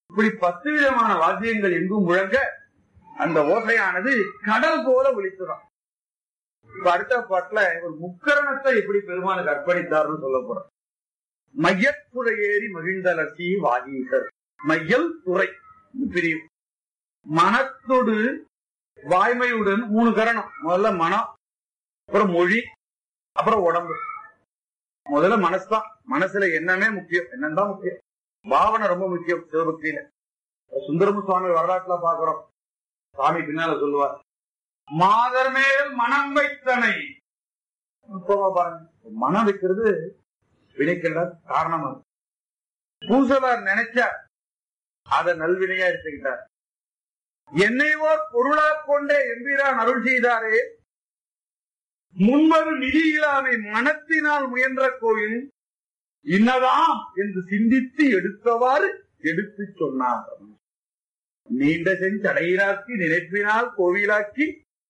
இப்படி பத்து விதமான வாத்தியங்கள் எங்கும் முழங்க அந்த ஓசையானது கடல் போல ஒலித்துதான் இப்ப அடுத்த பாட்டுல ஒரு முக்கரணத்தை எப்படி பெருமானுக்கு அர்ப்பணித்தார்னு சொல்ல போறோம் மையத்துறை ஏறி மகிழ்ந்தலசி வாகீசர் மையல் துறை பிரிவு மனத்தொடு வாய்மையுடன் மூணு கரணம் முதல்ல மனம் அப்புறம் மொழி அப்புறம் உடம்பு முதல்ல மனசுதான் மனசுல என்னமே முக்கியம் என்னன்னு தான் முக்கியம் பாவனை ரொம்ப முக்கியம் சிவபக்தியில சுந்தரமு சுவாமி வரலாற்றுல பாக்குறோம் சாமி பின்னால சொல்லுவார் மாதர் மேல் மனம் வைத்தனை நுட்பமா பாருங்க மனம் வைக்கிறது வினைக்கெல்லாம் காரணமா இருக்கு. பூசலார் நினைச்சார் அதை நல்வினையா எடுத்துக்கிட்டார் என்னை ஓர் பொருளா கொண்டே எம்பிரான் அருள் செய்தாரே முன்வரும் நிதியிலாமை மனத்தினால் முயன்ற கோயில் இன்னதாம் என்று சிந்தித்து எடுத்தவாறு எடுத்து சொன்னார் நீண்ட செஞ்சடையினாக்கி நினைப்பினால் கோவிலாக்கி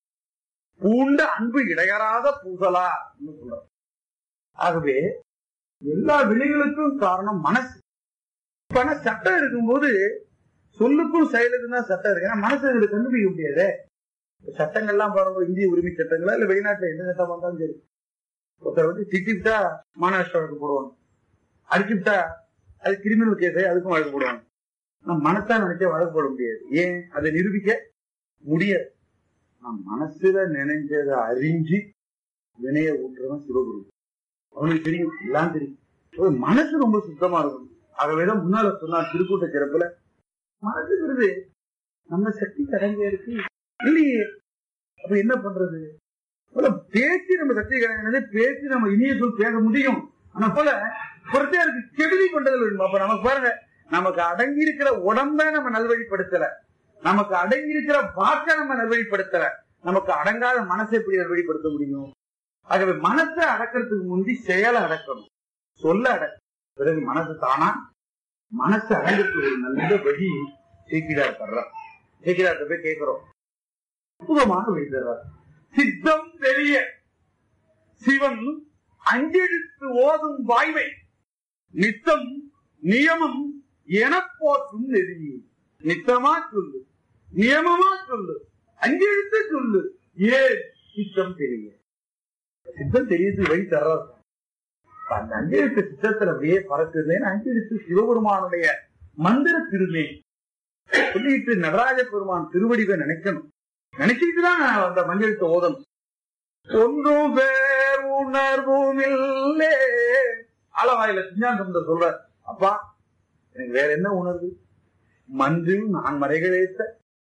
பூண்ட அன்பு இடையறாத பூசலா சொல்றார் ஆகவே எல்லா வினைகளுக்கும் காரணம் மனசு இப்ப ஆனா சட்டம் இருக்கும்போது சொல்லுக்கும் செயலுக்கும் தான் சட்டம் இருக்கு ஏன்னா மனசு இதுல கண்டுபிடிக்க முடியாது சட்டங்கள்லாம் பாருங்க இந்திய உரிமை சட்டங்களா இல்ல வெளிநாட்டுல எந்த சட்டம் வந்தாலும் சரி ஒருத்தர் வந்து திட்டிவிட்டா மாநகராஷ்டிரா வழக்கு போடுவாங்க அடிச்சுவிட்டா அது கிரிமினல் கேஸ் அதுக்கும் வழக்கு போடுவாங்க ஆனா மனசா நினைச்சா வழக்கு போட முடியாது ஏன் அதை நிரூபிக்க முடியாது நான் மனசுல நினைஞ்சதை அறிஞ்சு வினைய ஊற்றுறவன் சிவகுரு அவனுக்கு தெரியும் எல்லாம் தெரியும் ஒரு மனசு ரொம்ப சுத்தமா இருக்கும் ஆகவேதான் முன்னால சொன்னார் திருக்கூட்ட சிறப்புல மனசுங்கிறது நம்ம சக்தி கடங்க இருக்கு இல்லையே அப்ப என்ன பண்றது போல பேசி நம்ம சக்தி கடங்கிறது பேசி நம்ம இனிய சொல் பேச முடியும் ஆனா போல பொறுத்தையாருக்கு கெடுதி கொண்டதில் வேண்டும் அப்ப நமக்கு பாருங்க நமக்கு அடங்கி இருக்கிற உடம்ப நம்ம நல்வழிப்படுத்தல நமக்கு அடங்கி இருக்கிற வாக்க நம்ம நல்வழிப்படுத்தல நமக்கு அடங்காத மனசை எப்படி நல்வழிப்படுத்த முடியும் ஆகவே மனசை அடக்கிறதுக்கு முந்தி செயலை அடக்கணும் சொல்ல அடக்க பிறகு மனசு தானா மனசு அடங்கிறதுக்கு ஒரு நல்ல வழி சீக்கிரார் தர்றார் சீக்கிரார்ட்ட போய் கேட்கிறோம் அற்புதமான வழி தர்றார் சித்தம் தெரிய சிவன் அஞ்செழுத்து ஓதும் வாய்மை நித்தம் நியமம் என போற்றும் நெறி நித்தமா சொல்லு நியமமா சொல்லு அஞ்செழுத்து சொல்லு ஏன் சித்தம் தெரிய சித்தம் தெரியறது வழி தர்றார் அந்த அஞ்செழுத்து சித்தத்துல அப்படியே பறக்குதுன்னு அஞ்செழுத்து சிவபெருமானுடைய மந்திர திருமே சொல்லிட்டு நடராஜ பெருமான் திருவடிவை நினைக்கணும் நினைச்சுட்டு தான் அந்த மஞ்செழுத்து ஓதணும் ஒன்றும் பேர் உணர்வும் இல்லே அளவாயில சிஞ்சாந்தம் சொல்ற அப்பா எனக்கு வேற என்ன உணர்வு மன்றில் நான் மறைகளேத்த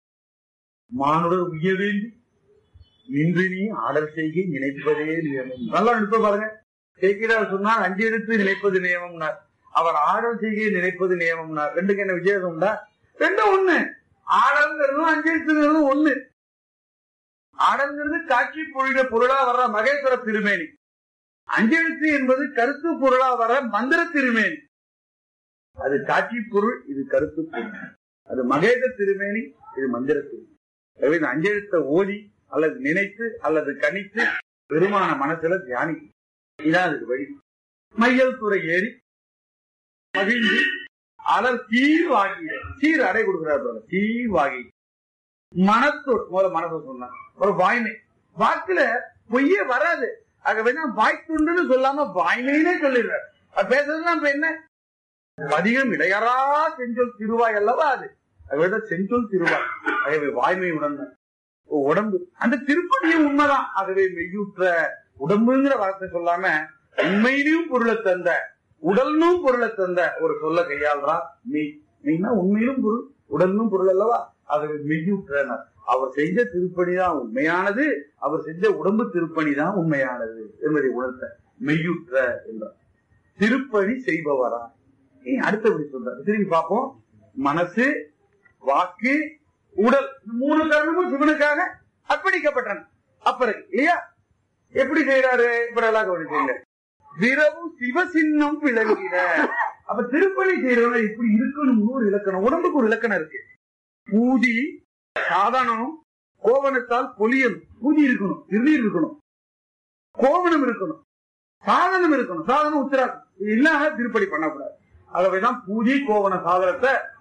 மானுடர் உய்ய வேண்டி நின்று நீ ஆடல் செய்கை நினைப்பதே நியமம் நல்லா நினைப்ப பாருங்க கேட்கிறார் சொன்னால் அஞ்சு எடுத்து நினைப்பது நியமம்னார் அவர் ஆடல் செய்கை நினைப்பது நியமம்னார் ரெண்டுக்கு என்ன வித்தியாசம் உண்டா ரெண்டும் ஒண்ணு ஆடல்ங்கிறதும் அஞ்சு எழுத்துங்கிறதும் ஒண்ணு ஆடல்ங்கிறது காட்சி பொழிட பொருளா வர்ற மகேஸ்வர திருமேனி அஞ்செழுத்து என்பது கருத்து பொருளா வர மந்திர திருமேனி அது காட்சி பொருள் இது கருத்து பொருள் அது மகேத திருமேனி இது மந்திர திருமேனி எனவே இந்த அஞ்செழுத்த ஓதி அல்லது நினைத்து அல்லது கணித்து பெருமான மனசுல தியானிக்கும் இதான் அதுக்கு வழி மையல் துறை ஏறி மகிழ்ந்து அலர் சீர் வாங்கி சீர் அடை கொடுக்கிறார் பாருங்க. சீர் வாங்கி மனத்தோடு முதல்ல மனசை சொன்னார் ஒரு வாய்மை வாக்குல பொய்யே வராது ஆகவே தான் வாய்த்துண்டுன்னு சொல்லாம வாய்மைன்னே சொல்லிடுறார் அது பேசுறதுலாம் இப்ப என்ன அதிகம் இடையறா செஞ்சொல் திருவாய் அல்லவா அது அதுதான் செஞ்சொல் திருவாய் ஆகவே வாய்மை உணர்ந்த உடம்பு அந்த திருப்பதியும் உண்மைதான் ஆகவே மெய்யுற்ற உடம்புங்கிற வார்த்தை சொல்லாம உண்மையிலும் பொருளை தந்த உடல்னும் பொருளை தந்த ஒரு சொல்ல கையாள்றா மெய் மெய்னா உண்மையிலும் பொருள் உடலும் பொருள் அல்லவா ஆகவே மெய்யுற்றனர் அவர் செஞ்ச திருப்பணி தான் உண்மையானது அவர் செஞ்ச உடம்பு திருப்பணி தான் உண்மையானது என்பதை உணர்த்த மெய்யுற்ற என்றார் திருப்பணி செய்பவரா ஏ, அடுத்தபடி சொல்றாரு திரும்பி பார்ப்போம் மனசு வாக்கு உடல் இந்த மூணு காரணமும் சிவனுக்காக அர்ப்பணிக்கப்பட்டன அப்புறம் இல்லையா எப்படி செய்யறாரு இப்ப நல்லா கவனிச்சீங்க விரவு சிவசின்னம் விளங்கின அப்ப திருப்பணி செய்யறவங்க இப்படி இருக்கணும்னு ஒரு இலக்கணம் உடம்புக்கு ஒரு இலக்கணம் இருக்கு பூதி சாதனம் கோவணத்தால் பொலியணும் பூதி இருக்கணும் திருநீர் இருக்கணும் கோவணம் இருக்கணும் சாதனம் இருக்கணும் சாதனம் உத்தராசம் இது இல்லாம திருப்பணி பண்ணக்கூடாது ஆகவேதான் பூஜை கோவண சாதனத்தை